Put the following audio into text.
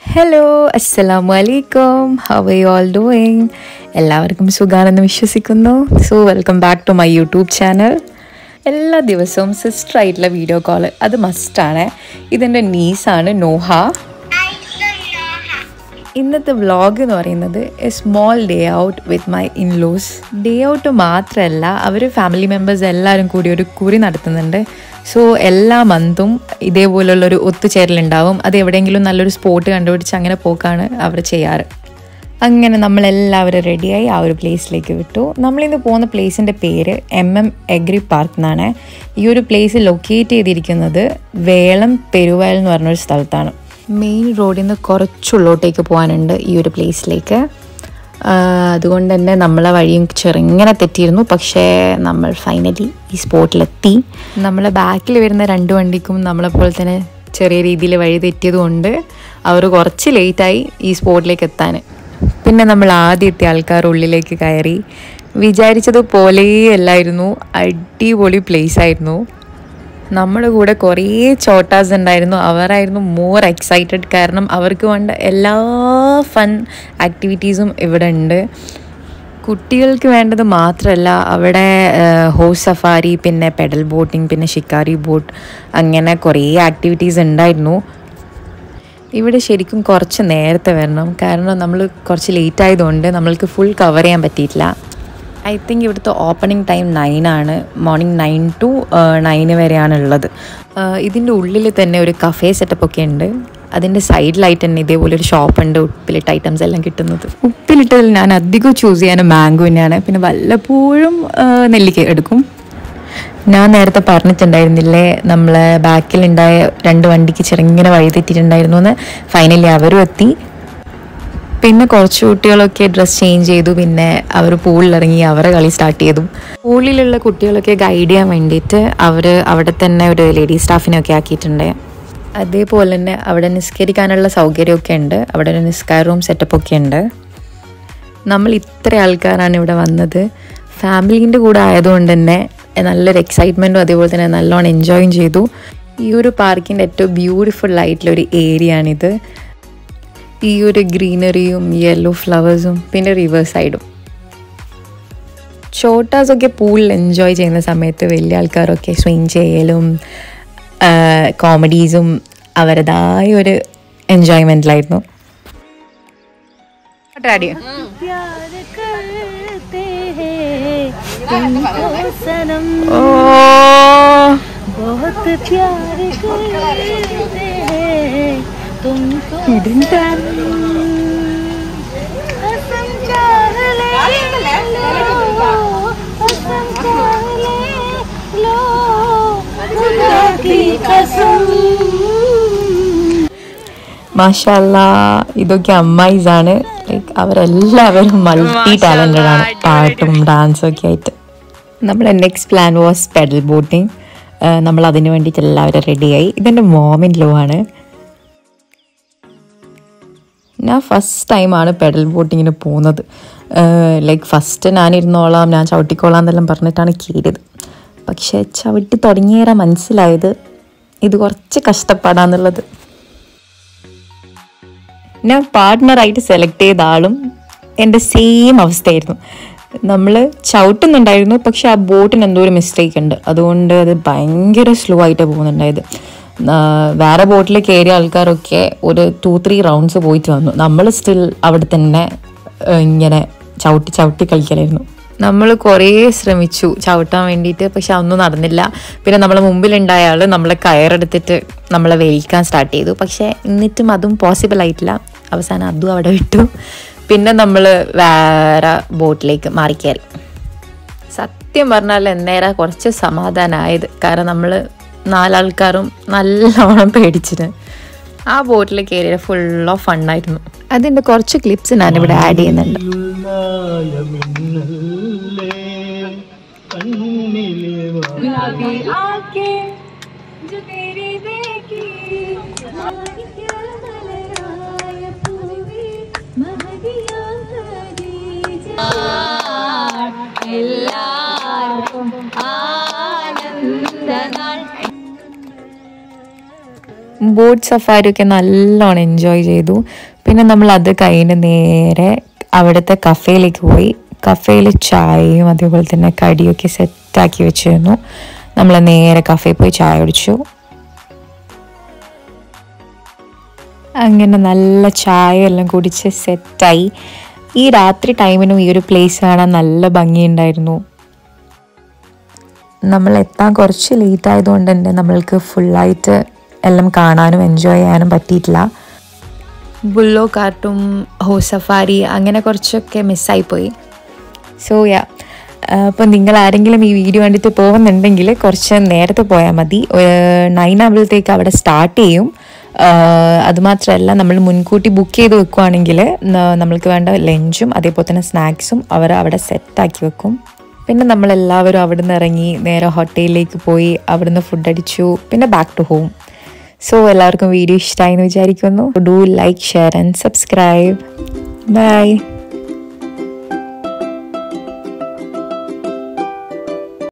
hello അസ്സലാമു അലൈക്കും how are you all doing എല്ലാവർക്കും സുഖാണെന്ന് വിശ്വസിക്കുന്നു so welcome back to my YouTube channel എല്ലാ ദിവസവും സിസ്റ്റർ ആയിട്ടുള്ള വീഡിയോ കോൾ അത് മസ്റ്റാണ് ഇതെൻ്റെ നീസാണ് നോഹ ഇന്നത്തെ വ്ളോഗ് എന്ന് പറയുന്നത് a small day out with my in-laws day out മാത്രമല്ല അവർ ഫാമിലി മെമ്പേഴ്സ് എല്ലാവരും കൂടി ഒരു കുറി നടത്തുന്നുണ്ട് സോ എല്ലാ മന്തും ഇതേപോലുള്ളൊരു ഒത്തുചേരലുണ്ടാവും അത് എവിടെയെങ്കിലും നല്ലൊരു സ്പോട്ട് കണ്ടുപിടിച്ച് അങ്ങനെ പോക്കാണ് അവർ ചെയ്യാറ് അങ്ങനെ നമ്മളെല്ലാവരും റെഡിയായി ആ ഒരു പ്ലേസിലേക്ക് വിട്ടു നമ്മളിന്ന് പോകുന്ന പ്ലേസിൻ്റെ പേര് എം എം എഗ്രി പാർക്ക് എന്നാണ് ഈ ഒരു പ്ലേസ് ലൊക്കേറ്റ് ചെയ്തിരിക്കുന്നത് വേളം പെരുവയൽ എന്ന് പറഞ്ഞൊരു സ്ഥലത്താണ് മെയിൻ റോഡിൽ നിന്ന് കുറച്ചുള്ളോട്ടേക്ക് പോകാനുണ്ട് ഈ ഒരു പ്ലേസിലേക്ക് അതുകൊണ്ട് തന്നെ നമ്മളെ വഴിയും ചെറുങ്ങനെ തെറ്റിയിരുന്നു പക്ഷേ നമ്മൾ ഫൈനലി ഈ സ്പോട്ടിലെത്തി നമ്മളെ ബാക്കിൽ വരുന്ന രണ്ട് വണ്ടിക്കും നമ്മളെപ്പോലെ തന്നെ ചെറിയ രീതിയിൽ വഴി തെറ്റിയതുകൊണ്ട് അവർ കുറച്ച് ലേറ്റായി ഈ സ്പോട്ടിലേക്ക് എത്താൻ പിന്നെ നമ്മൾ ആദ്യം എത്തിയ ആൾക്കാർ ഉള്ളിലേക്ക് കയറി വിചാരിച്ചത് പോലെയല്ലായിരുന്നു അടിപൊളി പ്ലേസ് ആയിരുന്നു നമ്മുടെ കൂടെ കുറേ ചോട്ടാസ് ഉണ്ടായിരുന്നു അവരായിരുന്നു മോർ എക്സൈറ്റഡ് കാരണം അവർക്ക് വേണ്ട എല്ലാ ഫൺ ആക്ടിവിറ്റീസും ഇവിടെ ഉണ്ട് കുട്ടികൾക്ക് വേണ്ടത് മാത്രമല്ല അവിടെ ഹോസ് സഫാരി പിന്നെ പെഡൽ ബോട്ടിംഗ് പിന്നെ ഷിക്കാരി ബോട്ട് അങ്ങനെ കുറേ ആക്ടിവിറ്റീസ് ഉണ്ടായിരുന്നു ഇവിടെ ശരിക്കും കുറച്ച് നേരത്തെ വരണം കാരണം നമ്മൾ കുറച്ച് ലേറ്റ് ആയതുകൊണ്ട് നമ്മൾക്ക് ഫുൾ കവർ ചെയ്യാൻ പറ്റിയിട്ടില്ല ഐ തിങ്ക് ഇവിടുത്തെ ഓപ്പണിംഗ് ടൈം നയൻ ആണ് മോർണിംഗ് നയൻ ടു നയന് വരെയാണ് ഉള്ളത് ഇതിൻ്റെ ഉള്ളിൽ തന്നെ ഒരു കഫേ സെറ്റപ്പ് ഒക്കെ ഉണ്ട് അതിൻ്റെ സൈഡിലായിട്ട് തന്നെ ഇതേപോലെ ഒരു ഷോപ്പ് ഉണ്ട് ഉപ്പിലിട്ട ഐറ്റംസ് എല്ലാം കിട്ടുന്നത് ഉപ്പിലിട്ടതിൽ ഞാൻ അധികം ചൂസ് ചെയ്യാൻ മാംഗോ തന്നെയാണ് പിന്നെ വല്ലപ്പോഴും നെല്ലിക്ക എടുക്കും ഞാൻ നേരത്തെ പറഞ്ഞിട്ടുണ്ടായിരുന്നില്ലേ നമ്മളെ ബാക്കിലുണ്ടായ രണ്ട് വണ്ടിക്ക് ചെറുങ്ങനെ വഴി തെറ്റിയിട്ടുണ്ടായിരുന്നു എന്ന് ഫൈനലി അവരും എത്തി പിന്നെ കുറച്ച് കുട്ടികളൊക്കെ ഡ്രസ്സ് ചേഞ്ച് ചെയ്തു പിന്നെ അവർ പൂളിലിറങ്ങി അവരെ കളി സ്റ്റാർട്ട് ചെയ്തു പൂളിലുള്ള കുട്ടികളൊക്കെ ഗൈഡ് ചെയ്യാൻ വേണ്ടിയിട്ട് അവർ അവിടെ തന്നെ ഒരു ലേഡി സ്റ്റാഫിനൊക്കെ ആക്കിയിട്ടുണ്ട് അതേപോലെ തന്നെ അവിടെ നിസ്കരിക്കാനുള്ള സൗകര്യമൊക്കെ ഉണ്ട് അവിടെ ഒരു നിസ്കാര റൂം സെറ്റപ്പ് ഒക്കെ ഉണ്ട് നമ്മൾ ഇത്ര ആൾക്കാരാണ് ഇവിടെ വന്നത് ഫാമിലീൻ്റെ കൂടെ ആയതുകൊണ്ട് തന്നെ നല്ലൊരു എക്സൈറ്റ്മെൻറ്റും അതേപോലെ തന്നെ നല്ലോണം എൻജോയും ചെയ്തു ഈ ഒരു പാർക്കിൻ്റെ ഏറ്റവും ബ്യൂട്ടിഫുൾ ആയിട്ടുള്ളൊരു ഏരിയ ആണിത് ഈ ഒരു ഗ്രീനറിയും യെല്ലോ ഫ്ലവേഴ്സും പിന്നെ റിവർ സൈഡും ഷോട്ടാസൊക്കെ പൂളിൽ എൻജോയ് ചെയ്യുന്ന സമയത്ത് വലിയ ആൾക്കാരൊക്കെ സ്വിങ് ചെയ്യലും കോമഡീസും അവരുടേതായ ഒരു എൻജോയ്മെൻറ്റിലായിരുന്നു ഓ बहुत प्यार करते हैं तुमको कसम चाह ले लो कसम चाह ले लो खुदा की कसम മാഷല്ല ഇതൊക്കെ അമ്മായിസ് ആണ് ലൈക്ക് അവരെല്ലാവരും മൾട്ടി ടാലൻറ്റഡ് ആണ് പാട്ടും ഡാൻസും ഒക്കെ ആയിട്ട് നമ്മുടെ next plan was pedal boating നമ്മൾ അതിന് വേണ്ടിയിട്ട് എല്ലാവരും റെഡിയായി ഇതെൻ്റെ മോമിൻ ലോ ആണ് ഞാൻ ഫസ്റ്റ് ടൈമാണ് പെഡൽ ബോട്ടിങ്ങിന് പോകുന്നത് ലൈക്ക് ഫസ്റ്റ് ഞാൻ ഇരുന്നോളാം ഞാൻ ചവിട്ടിക്കോളാം എന്നെല്ലാം പറഞ്ഞിട്ടാണ് കയറിയത് പക്ഷേ ചവിട്ടി തുടങ്ങിയേറെ മനസ്സിലായത് ഇത് കുറച്ച് കഷ്ടപ്പാടാന്നുള്ളത് ഞാൻ പാർട്ട്ണറായിട്ട് സെലക്ട് ചെയ്ത ആളും എൻ്റെ സെയിം അവസ്ഥയായിരുന്നു നമ്മൾ ചവിട്ടുന്നുണ്ടായിരുന്നു പക്ഷെ ആ ബോട്ടിന് എന്തോ ഒരു മിസ്റ്റേക്ക് ഉണ്ട് അതുകൊണ്ട് അത് ഭയങ്കര സ്ലോ ആയിട്ട് പോകുന്നുണ്ടായത് വേറെ ബോട്ടിൽ കയറിയ ആൾക്കാരൊക്കെ ഒരു ടു ത്രീ റൗണ്ട്സ് പോയിട്ട് വന്നു നമ്മൾ സ്റ്റിൽ അവിടെ തന്നെ ഇങ്ങനെ ചവിട്ടി ചവിട്ടി കളിക്കലായിരുന്നു നമ്മൾ കുറേ ശ്രമിച്ചു ചവിട്ടാൻ വേണ്ടിയിട്ട് പക്ഷെ അതൊന്നും നടന്നില്ല പിന്നെ നമ്മളെ മുമ്പിലുണ്ടായ ആൾ നമ്മളെ കയറെടുത്തിട്ട് നമ്മളെ വേയിക്കാൻ സ്റ്റാർട്ട് ചെയ്തു പക്ഷേ എന്നിട്ടും അതും പോസിബിൾ ആയിട്ടില്ല അവസാനം അതും അവിടെ വിട്ടു പിന്നെ നമ്മൾ വേറെ ബോട്ടിലേക്ക് മാറിക്കയറി സത്യം പറഞ്ഞാൽ എന്നേരം കുറച്ച് സമാധാനമായത് കാരണം നമ്മൾ നാലാൾക്കാരും നല്ലോണം പേടിച്ചിട്ട് ആ ബോട്ടിൽ കയറിയ ഫുൾ ഓഫ് ഫണ്ണായിരുന്നു അതിൻ്റെ കുറച്ച് ക്ലിപ്സ് ഞാനിവിടെ ആഡ് ചെയ്യുന്നുണ്ട് എല്ലാവർക്കും ആനന്ദനാൾ ബോട്ട് സഫാരി ഒക്കെ നല്ലോണം എൻജോയ് ചെയ്തു പിന്നെ നമ്മൾ അത് കഴിഞ്ഞ് നേരെ അവിടുത്തെ കഫേയിലേക്ക് പോയി കഫേയിൽ ചായയും അതേപോലെ തന്നെ കടിയൊക്കെ സെറ്റാക്കി വെച്ചിരുന്നു നമ്മൾ നേരെ കഫേ പോയി ചായ കുടിച്ചു അങ്ങനെ നല്ല ചായ എല്ലാം കുടിച്ച് സെറ്റായി ഈ രാത്രി ടൈമിനും ഈ ഒരു പ്ലേസ് കാണാൻ നല്ല ഭംഗിയുണ്ടായിരുന്നു നമ്മൾ എത്താൻ കുറച്ച് ലേറ്റ് ആയതുകൊണ്ട് തന്നെ നമ്മൾക്ക് ഫുള്ളായിട്ട് എല്ലാം കാണാനും എൻജോയ് ചെയ്യാനും പറ്റിയിട്ടില്ല ബുള്ളോ കാട്ടും ഹോ സഫാരി അങ്ങനെ കുറച്ചൊക്കെ മിസ്സായിപ്പോയി സോ യാ അപ്പോൾ നിങ്ങൾ ആരെങ്കിലും ഈ വീഡിയോ കണ്ടിട്ട് പോകുന്നുണ്ടെങ്കിൽ കുറച്ച് നേരത്തെ പോയാൽ മതി നയൻ ആകുമ്പോഴത്തേക്ക് അവിടെ സ്റ്റാർട്ട് ചെയ്യും ആഹ് അതുമാത്രമല്ല നമ്മൾ മുൻകൂട്ടി ബുക്ക് ചെയ്ത് വെക്കുവാണെങ്കിൽ ന- നമ്മൾക്ക് വേണ്ട ലഞ്ചും അതേപോലെ തന്നെ സ്നാക്സും അവർ അവിടെ സെറ്റാക്കി വെക്കും പിന്നെ നമ്മളെല്ലാവരും അവിടെ നിന്ന് ഇറങ്ങി നേരെ ഹോട്ടലിലേക്ക് പോയി അവിടുന്ന് ഫുഡ് അടിച്ചു പിന്നെ ബാക്ക് ടു ഹോം സോ എല്ലാവർക്കും വീഡിയോ ഇഷ്ടമായി എന്ന് വിചാരിക്കുന്നു do like share and subscribe by